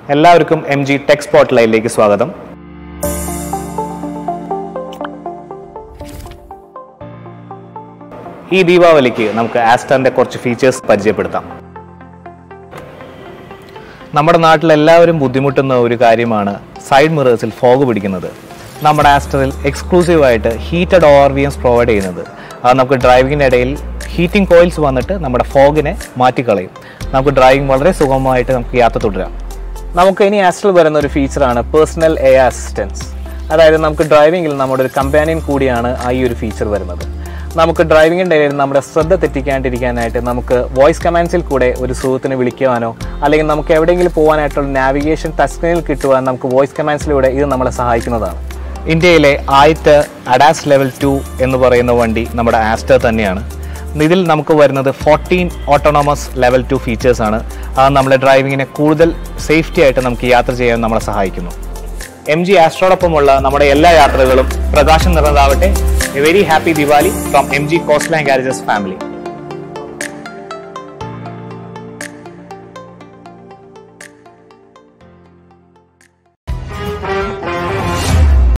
എല്ലാവർക്കും M G tech spot ലൈവിലേക്ക് സ്വാഗതം ഈ ദീപാവലിക്ക് നമുക്ക് ആസ്റ്ററിന്റെ കുറച്ച് ഫീച്ചേഴ്സ് പരിചയപ്പെടുത്താം നമ്മുടെ നാട്ടിൽ എല്ലാവരും ബുദ്ധിമുട്ടുന്ന ഒരു കാര്യമാണ് സൈഡ് മിറേഴ്സിൽ ഫോഗ് പിടിക്കുന്നത് നമ്മുടെ ആസ്റ്ററിൽ എക്സ്ക്ലൂസീവായിട്ട് heated ORVMs provide ചെയ്യുന്നത് അത് നമുക്ക് ഡ്രൈവിങ്ങിൻ്റെ ഇടയിൽ ഹീറ്റിംഗ് കോയിൽസ് വന്നിട്ട് നമ്മുടെ ഫോഗിനെ മാറ്റിക്കളയും നമുക്ക് ഡ്രൈവിംഗ് വളരെ സുഗമമായിട്ട് നമുക്ക് യാത്ര തുടരാം നമുക്ക് ഇനി ആസ്റ്ററിൽ വരുന്ന ഒരു ഫീച്ചറാണ് പേഴ്സണൽ എ അസിസ്റ്റൻസ് അതായത് നമുക്ക് ഡ്രൈവിങ്ങിൽ നമ്മുടെ ഒരു കമ്പാനിയൻ കൂടിയാണ് ആ ഈ ഒരു ഫീച്ചർ വരുന്നത് നമുക്ക് ഡ്രൈവിങ്ങിൻ്റെ ഇടയിൽ നമ്മുടെ ശ്രദ്ധ തെറ്റിക്കാണ്ടിരിക്കാനായിട്ട് നമുക്ക് വോയിസ് കമാൻഡ്സിൽ കൂടെ ഒരു സുഹൃത്തിനെ വിളിക്കുവാനോ അല്ലെങ്കിൽ നമുക്ക് എവിടെയെങ്കിലും പോകാനായിട്ടുള്ള നാവിഗേഷൻ ടച്ച് സ്ക്രീനിൽ കിട്ടുവാൻ നമുക്ക് വോയിസ് കമാൻഡ്സിലൂടെ ഇത് നമ്മളെ സഹായിക്കുന്നതാണ് ഇന്ത്യയിലെ ആദ്യത്തെ അഡാസ് ലെവൽ ടു എന്ന് പറയുന്ന വണ്ടി നമ്മുടെ ആസ്റ്റർ തന്നെയാണ് ഇതിൽ നമുക്ക് വരുന്നത് fourteen autonomous level two features ആണ് അത് നമ്മുടെ ഡ്രൈവിങ്ങിനെ കൂടുതൽ സേഫ്റ്റി ആയിട്ട് നമുക്ക് യാത്ര ചെയ്യാൻ നമ്മളെ സഹായിക്കുന്നു എം ജി ആസ്ട്രോടൊപ്പമുള്ള നമ്മുടെ എല്ലാ യാത്രകളും പ്രകാശം നിറഞ്ഞതാവട്ടെ a very happy Diwali from M G Coastland garages family